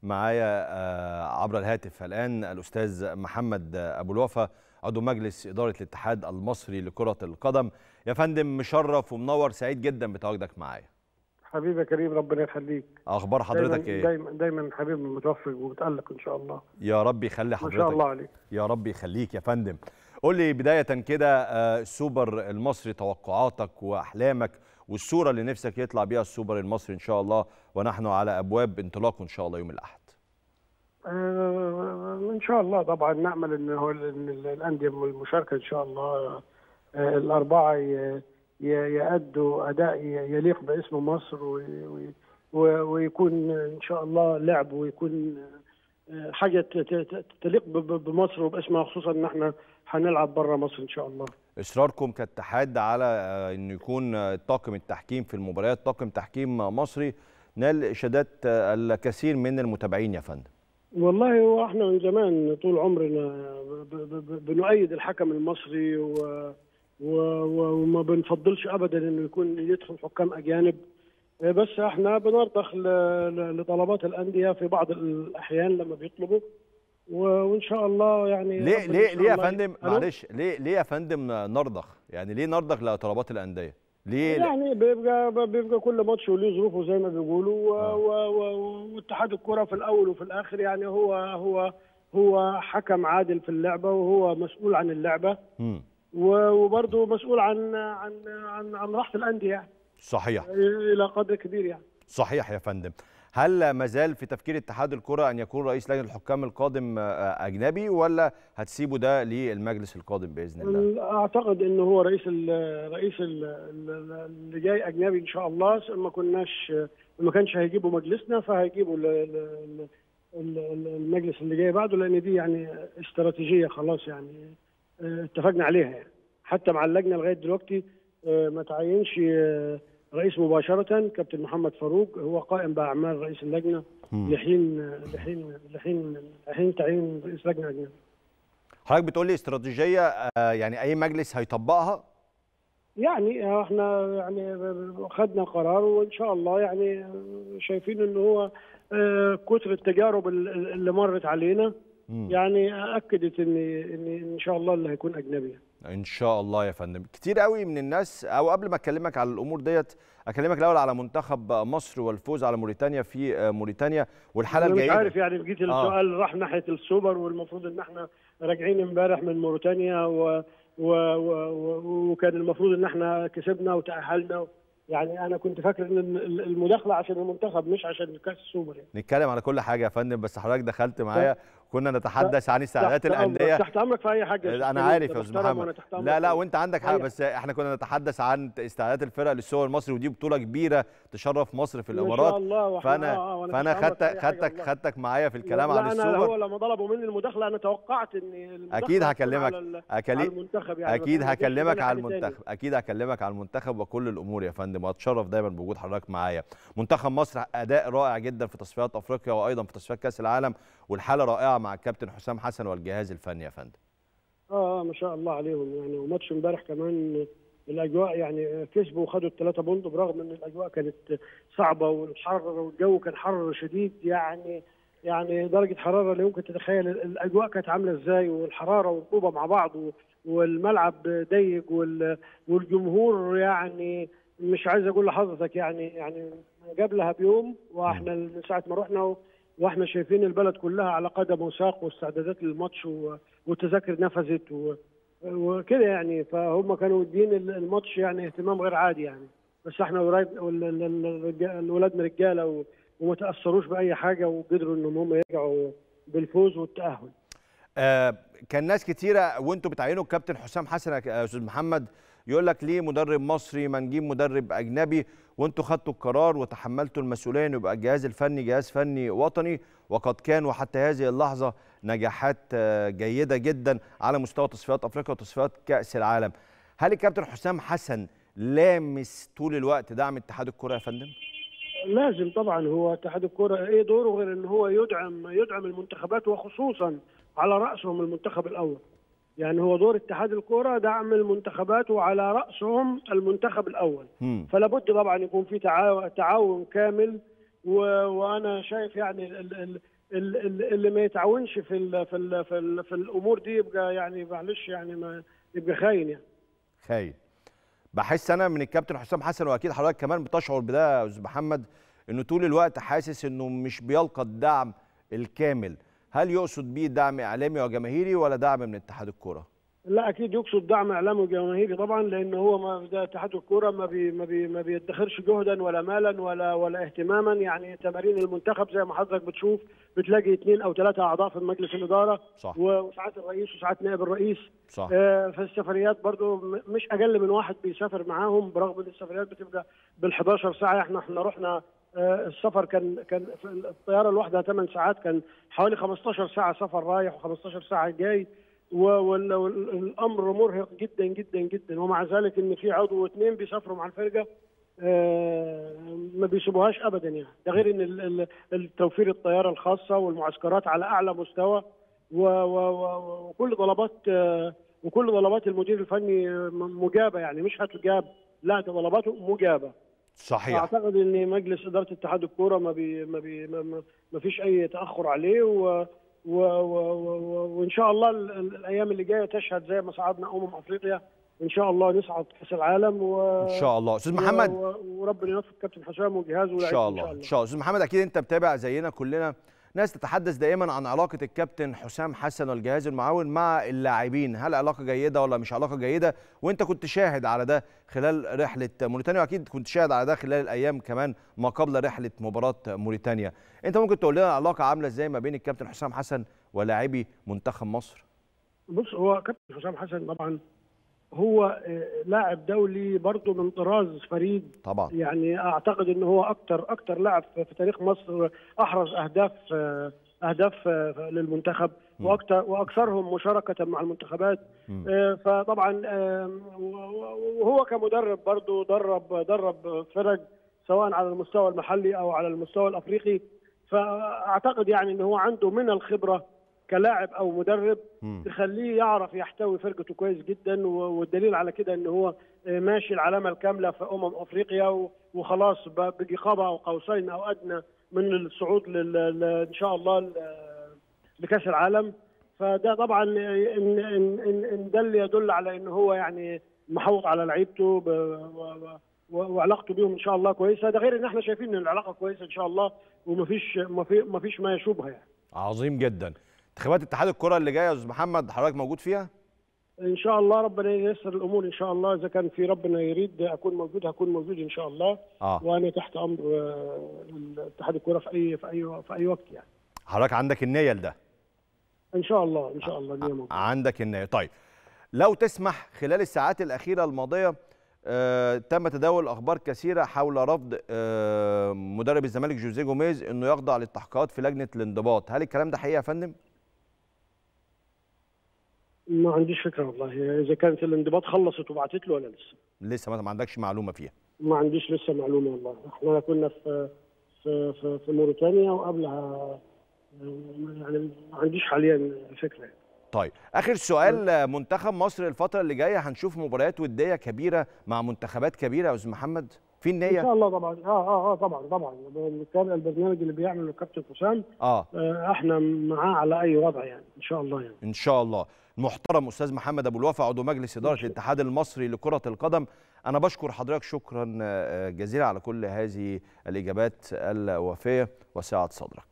معايا آه، عبر الهاتف الآن الأستاذ محمد أبو الوفا عضو مجلس إدارة الاتحاد المصري لكرة القدم يا فندم مشرف ومنور سعيد جدا بتواجدك معايا حبيبي يا كريم ربنا يخليك أخبار حضرتك دايما إيه؟ دايما دايما حبيبي متوفق ومتالق ان شاء الله يا رب يخلي ما حضرتك شاء الله عليك يا رب يخليك يا فندم قول لي بداية كده آه، السوبر المصري توقعاتك وأحلامك والصورة اللي نفسك يطلع بيها السوبر المصري إن شاء الله ونحن على أبواب انطلاقه إن شاء الله يوم الأحد آه ان شاء الله طبعا نامل ان هو ان الانديه المشاركه ان شاء الله آه الاربعه ي- ي- يأدوا اداء ي- يليق باسم مصر وي- وي- و- ويكون ان شاء الله لعب ويكون آه، حاجه ت- ت- تليق ب- ب- بمصر وباسمها خصوصا ان احنا هنلعب بره مصر ان شاء الله اصراركم كاتحاد على آه، انه يكون آه، طاقم التحكيم في المباريات طاقم تحكيم مصري نال اشادات آه، الكثير من المتابعين يا فندم والله هو احنا من زمان طول عمرنا ب- ب- ب- بنؤيد الحكم المصري و و و- وما بنفضلش ابدا انه يكون يدخل حكام اجانب بس احنا بنرضخ ل- ل- لطلبات الانديه في بعض الاحيان لما بيطلبوا و- وان شاء الله يعني ليه ربنا إن ليه شاء ليه يا الله فندم ألو؟ معلش ليه ليه يا فندم نرضخ يعني ليه نرضخ لطلبات الانديه ليه يعني بيبقى بيبقى كل ماتش وليه ظروفه زي ما بيقولوا و- آه. و- و- واتحاد الكره في الاول وفي الاخر يعني هو هو هو حكم عادل في اللعبه وهو مسؤول عن اللعبه مم. و- وبرضه مسؤول عن عن عن عن راحه الانديه يعني صحيح الى قدر كبير يعني صحيح يا فندم هل ما زال في تفكير اتحاد الكره ان يكون رئيس لجنه الحكام القادم آه، اجنبي ولا هتسيبوا ده للمجلس القادم باذن الله اعتقد انه هو رئيس ال رئيس ال اللي جاي اجنبي ان شاء الله ما كناش ما كانش هيجيبوا مجلسنا فهيجيبوا ال- ال- ال- ال- المجلس اللي جاي بعده لان دي يعني استراتيجيه خلاص يعني اه، اتفقنا عليها يعني حتى مع اللجنه لغايه دلوقتي اه، ما تعينش اه، رئيس مباشره كابتن محمد فاروق هو قائم باعمال رئيس اللجنه مم. لحين لحين لحين لحين تعيين رئيس لجنه اجنبي حضرتك بتقول لي استراتيجيه آه، يعني اي مجلس هيطبقها يعني احنا يعني خدنا قرار وان شاء الله يعني شايفين انه هو آه، كتر التجارب ال- اللي مرت علينا مم. يعني اكدت ان ان ان شاء الله اللي هيكون اجنبي ان شاء الله يا فندم كتير قوي من الناس او قبل ما اكلمك على الامور ديت اكلمك الاول على منتخب مصر والفوز على موريتانيا في آه، موريتانيا والحاله انا مش الجيده عارف يعني جيت السؤال راح ناحيه السوبر والمفروض ان احنا راجعين امبارح من موريتانيا و و و و وكان المفروض ان احنا كسبنا وتاهلنا يعني انا كنت فاكر ان المداخله عشان المنتخب مش عشان كاس السوبر يعني نتكلم على كل حاجه يا فندم بس حضرتك دخلت معايا كنا نتحدث عن استعدادات تحت أمرك- الانديه تحت امرك في اي حاجه انا عارف يا استاذ محترم وأنا محمد تحت أمرك. لا لا وانت عندك حق أي- بس احنا كنا نتحدث عن استعدادات الفرق للسوبر المصري ودي بطوله كبيره تشرف مصر في ما شاء الامارات الله وإحنا- فانا آه، وأنا فانا تحت أمرك في خدتك أي حاجة خدتك والله. خدتك معايا في الكلام لا عن انا هو السوبر لما طلبوا مني المداخله انا توقعت ان المداخلة اكيد هتكون هكلمك على ال- أكلي- على المنتخب يعني اكيد بس ما جاتش هكلمك بالي على حاجة تاني. المنتخب اكيد هكلمك على المنتخب وكل الامور يا فندم واتشرف دايما بوجود حضرتك معايا منتخب مصر اداء رائع جدا في تصفيات افريقيا وايضا في تصفيات كاس العالم والحاله رائعه مع الكابتن حسام حسن والجهاز الفني يا فندم اه آه، ما شاء الله عليهم يعني وماتش امبارح كمان الاجواء يعني كسبوا وخدوا الثلاثه بونت برغم ان الاجواء كانت صعبه والحر والجو كان حر شديد يعني يعني درجه حراره لا يمكن تتخيل الاجواء كانت عامله ازاي والحراره والرطوبه مع بعض و- والملعب ضيق وال- والجمهور يعني مش عايز اقول لحضرتك يعني يعني قبلها بيوم واحنا من ساعه ما رحنا واحنا شايفين البلد كلها على قدم وساق واستعدادات للماتش و- والتذاكر نفذت و- وكده يعني فهم كانوا مدين الماتش يعني اهتمام غير عادي يعني بس احنا ولاد- وال- ال- ال- الرجال- ولادنا رجاله و- وما تاثروش باي حاجه وقدروا انهم هم يرجعوا بالفوز والتاهل آه كان ناس كتيره وانتوا بتعينوا الكابتن حسام حسن يا استاذ محمد يقول لك ليه مدرب مصري ما نجيب مدرب اجنبي وانتوا خدتوا القرار وتحملتوا المسؤوليه ان يبقى الجهاز الفني جهاز فني وطني وقد كان وحتى هذه اللحظه نجاحات آه، جيده جدا على مستوى تصفيات افريقيا وتصفيات كاس العالم هل الكابتن حسام حسن لامس طول الوقت دعم اتحاد الكره يا فندم لازم طبعا هو اتحاد الكره ايه دوره غير ان هو يدعم يدعم المنتخبات وخصوصا على راسهم المنتخب الاول يعني هو دور اتحاد الكره دعم المنتخبات وعلى راسهم المنتخب الاول مم. فلا بد طبعا يكون في تعاو- تعاون كامل و- وانا شايف يعني ال- ال- ال- ال- اللي ما يتعاونش في ال في ال في, ال في الامور دي يبقى يعني معلش يعني ما يبقى خاين يعني خاين بحس انا من الكابتن حسام حسن واكيد حضرتك كمان بتشعر بده يا استاذ محمد انه طول الوقت حاسس انه مش بيلقى الدعم الكامل هل يقصد بيه دعم اعلامي وجماهيري ولا دعم من اتحاد الكوره لا اكيد يقصد دعم اعلامي وجماهيري طبعا لان هو ما ده اتحاد الكوره ما بي ما بي ما بيدخرش جهدا ولا مالا ولا ولا اهتماما يعني تمارين المنتخب زي ما حضرتك بتشوف بتلاقي اثنين او ثلاثه اعضاء في مجلس الاداره صح. وساعات الرئيس وساعات نائب الرئيس صح آه، في السفريات برضو م- مش اقل من واحد بيسافر معاهم برغم ان السفريات بتبقى بال 11 ساعه احنا احنا رحنا آه، السفر كان كان في الطياره الواحده 8 ساعات كان حوالي 15 ساعه سفر رايح و15 ساعه جاي والامر مرهق جدا جدا جدا ومع ذلك ان في عضو واثنين بيسافروا مع الفرقه آه، ما بيسيبوهاش ابدا يعني ده غير ان ال- ال- التوفير الطياره الخاصه والمعسكرات على اعلى مستوى و- و- و- وكل طلبات آه، وكل طلبات المدير الفني م- مجابه يعني مش هتجاب لا ده طلباته مجابه صحيح اعتقد ان مجلس اداره اتحاد الكوره ما بي ما, بي ما, ما- ما فيش اي تاخر عليه و و و و وان شاء الله ال- ال- الايام اللي جايه تشهد زي ما صعدنا امم افريقيا ان شاء الله نصعد كاس العالم و ان شاء الله استاذ محمد و- و- وربنا يوفق كابتن حسام وجهازه ان ولاعيبته شاء الله ان شاء الله استاذ محمد اكيد انت متابع زينا كلنا ناس تتحدث دائما عن علاقه الكابتن حسام حسن والجهاز المعاون مع اللاعبين هل علاقه جيده ولا مش علاقه جيده وانت كنت شاهد على ده خلال رحله موريتانيا واكيد كنت شاهد على ده خلال الايام كمان ما قبل رحله مباراه موريتانيا انت ممكن تقول لنا العلاقه عامله ازاي ما بين الكابتن حسام حسن ولاعبي منتخب مصر بص هو كابتن حسام حسن طبعا هو آه، لاعب دولي برضه من طراز فريد طبعا يعني اعتقد ان هو اكتر اكتر لاعب في في تاريخ مصر احرز اهداف آه، اهداف آه، للمنتخب م. واكثر واكثرهم مشاركه مع المنتخبات م. آه، فطبعا آه، وهو كمدرب برضه درب درب فرق سواء على المستوى المحلي او على المستوى الافريقي فاعتقد يعني ان هو عنده من الخبره كلاعب او مدرب مم. تخليه يعرف يحتوي فرقته كويس جدا و- والدليل على كده ان هو آه، ماشي العلامه الكامله في امم افريقيا و- وخلاص ب- بقي قاب او قوسين او ادنى من الصعود لل- ل- ان شاء الله ل- لكاس العالم فده طبعا ان ان ان إن ده اللي يدل على ان هو يعني محوط على لعيبته ب- و- و- وعلاقته بيهم ان شاء الله كويسه ده غير ان احنا شايفين ان العلاقه كويسه ان شاء الله ومفيش مفي- مفيش ما يشوبها يعني عظيم جدا انتخابات اتحاد الكره اللي جايه يا استاذ محمد حضرتك موجود فيها ان شاء الله ربنا ييسر الامور ان شاء الله اذا كان في ربنا يريد اكون موجود هكون موجود ان شاء الله اه وانا تحت امر آه، اتحاد الكره في اي في اي في اي وقت يعني حضرتك عندك النيه لده ان شاء الله ان شاء الله دي موجود عندك النية طيب لو تسمح خلال الساعات الأخيرة الماضية آه تم تداول أخبار كثيرة حول رفض آه مدرب الزمالك جوزيه جوميز إنه يخضع للتحقيقات في لجنة الانضباط هل الكلام ده حقيقة يا فندم؟ ما عنديش فكره والله اذا كانت الانضباط خلصت وبعتت له ولا لسه لسه ما ما عندكش معلومة فيها ما عنديش لسه معلومه والله احنا كنا في في في, في موريتانيا وقبلها آه، يعني ما عنديش حاليا فكره يعني. طيب آخر سؤال آه، منتخب مصر الفترة اللي جاية هنشوف مباريات ودية كبيرة مع منتخبات كبيرة يا أستاذ محمد في ان النية؟ شاء الله طبعا اه اه اه طبعا طبعا بالتالي البرنامج اللي بيعمله الكابتن حسام آه آه، احنا معاه على اي وضع يعني ان شاء الله يعني ان شاء الله المحترم استاذ محمد ابو الوفا عضو مجلس اداره الاتحاد المصري لكره القدم انا بشكر حضرتك شكرا آه، جزيلا على كل هذه الاجابات الوافيه وسعه صدرك